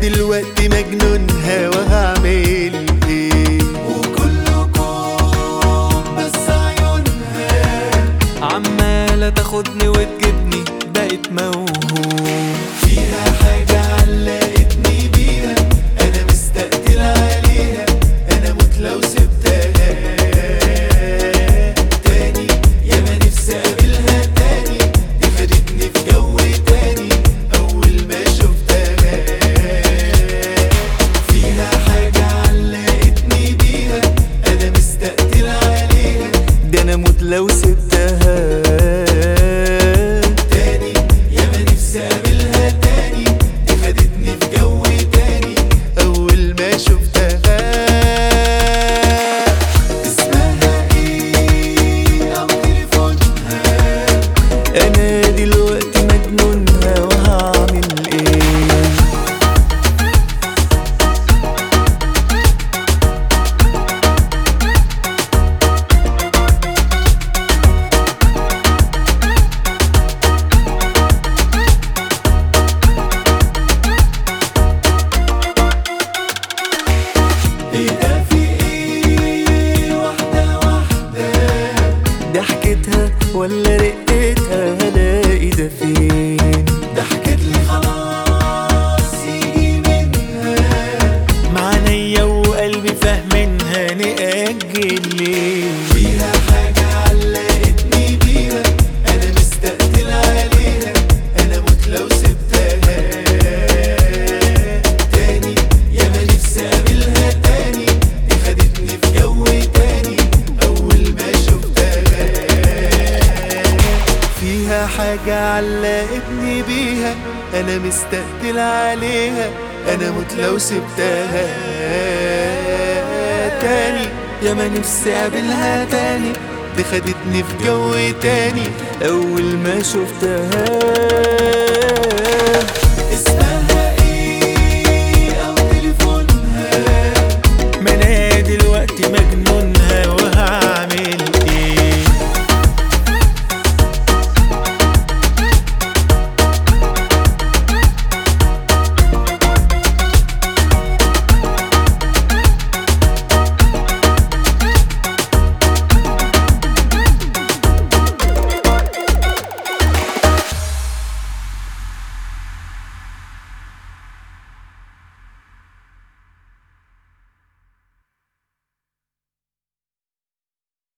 دلوقتي مجنونها وهعمل ايه وكلكم بس عيونها عمالة تاخدني وتجيبني بقيت موهوم فيها حاجة علقتني بيها أنا مستقتل عليها أنا موت لو سبتها تاني يا ما نفسي أقابلها تاني دي خدتني في جو تاني أول ما شفتها فيها حاجة علقتني بيها أنا مستقتل عليها ده أنا موت لو سبتها تاني يا ما نفسي اقابلها تاني دي خدتني في جو تاني اول ما شفتها اسمها ايه او تليفونها انا دلوقتي مجنونها وهعمل ايه ايه ده في ايه واحدة واحدة ضحكتها ولا رقتها هلاقي ده فين ضحكت لي خلاص يجي منها معنيا وقلبي فاهمينها نأجل ليه فيها حاجة علقتني بيها أنا مستقتل عليها أنا موت لو سبتها تاني يا ما نفسي أقابلها تاني دي خدتني في جو تاني أول ما شفتها فيها حاجة علقتني بيها أنا مستقتل عليها أنا موت لو سبتها تاني يا ما نفسي أقابلها تاني دي خدتني في جو تاني أول ما شفتها